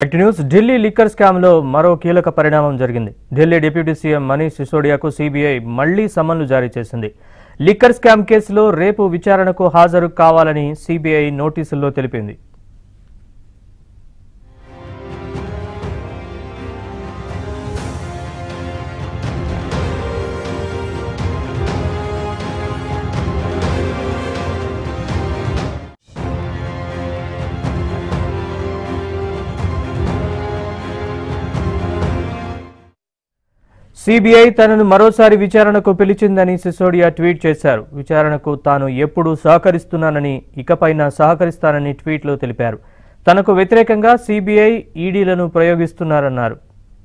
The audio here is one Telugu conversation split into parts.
back to news Delhi liquor స్కామ్లో మరో కీలక పరిణామం జరిగింది ఢిల్లీ డిప్యూటీ సీఎం మనీష్ సిసోడియాకు సీబీఐ మళ్లీ సమన్లు జారీ చేసింది లిక్కర్ స్కామ్ కేసులో రేపు విచారణకు హాజరు కావాలని సీబీఐ నోటీసుల్లో తెలిపింది సిబిఐ తనను మరోసారి విచారణకు పిలిచిందని సిసోడియా ట్వీట్ చేశారు విచారణకు తాను ఎప్పుడూ సహకరిస్తున్నానని ఇకపైన సహకరిస్తానని ట్వీట్లో తెలిపారు తనకు వ్యతిరేకంగా సిబిఐ ఈడీలను ప్రయోగిస్తున్నారన్నారు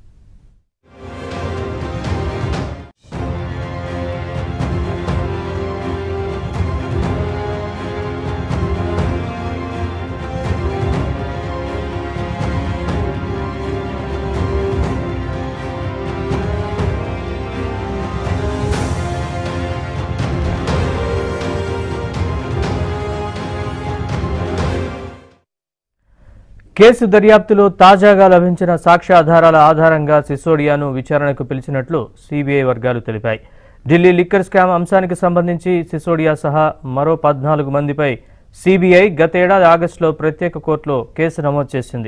కేసు దర్యాప్తులో తాజాగా లభించిన సాక్ష్యాధారాల ఆధారంగా సిసోడియాను విచారణకు పిలిచినట్లు సిబిఐ వర్గాలు తెలిపాయి ఢిల్లీ లిక్కర్ స్కామ్ అంశానికి సంబంధించి సిసోడియా సహా మరో పద్నాలుగు మందిపై సిబిఐ గతేడాది ఆగస్టులో ప్రత్యేక కోర్టులో కేసు నమోదు చేసింది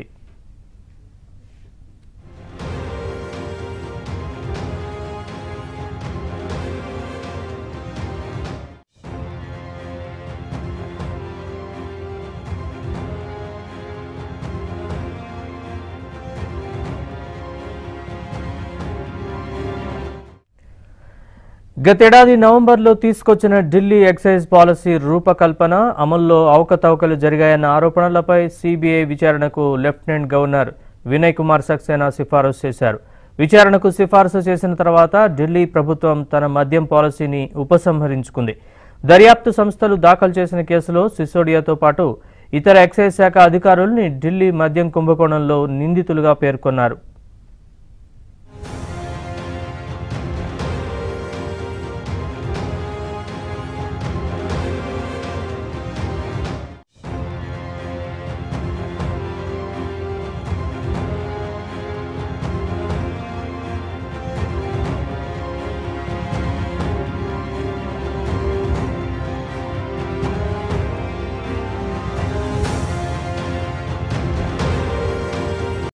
గతేడాది నవంబర్లో తీసుకొచ్చిన ఢిల్లీ ఎక్సైజ్ పాలసీ రూపకల్పన అమల్లో అవకతవకలు జరిగాయన్న ఆరోపణలపై సిబిఐ విచారణకు లెఫ్టినెంట్ గవర్నర్ వినయ్ కుమార్ సక్సేనా సిఫారసు చేశారు విచారణకు సిఫారసు చేసిన తర్వాత ఢిల్లీ ప్రభుత్వం తన మద్యం పాలసీని ఉపసంహరించుకుంది దర్యాప్తు సంస్థలు దాఖలు చేసిన కేసులో సిసోడియాతో పాటు ఇతర ఎక్సైజ్ శాఖ అధికారుల్ని ఢిల్లీ మద్యం కుంభకోణంలో నిందితులుగా పేర్కొన్నారు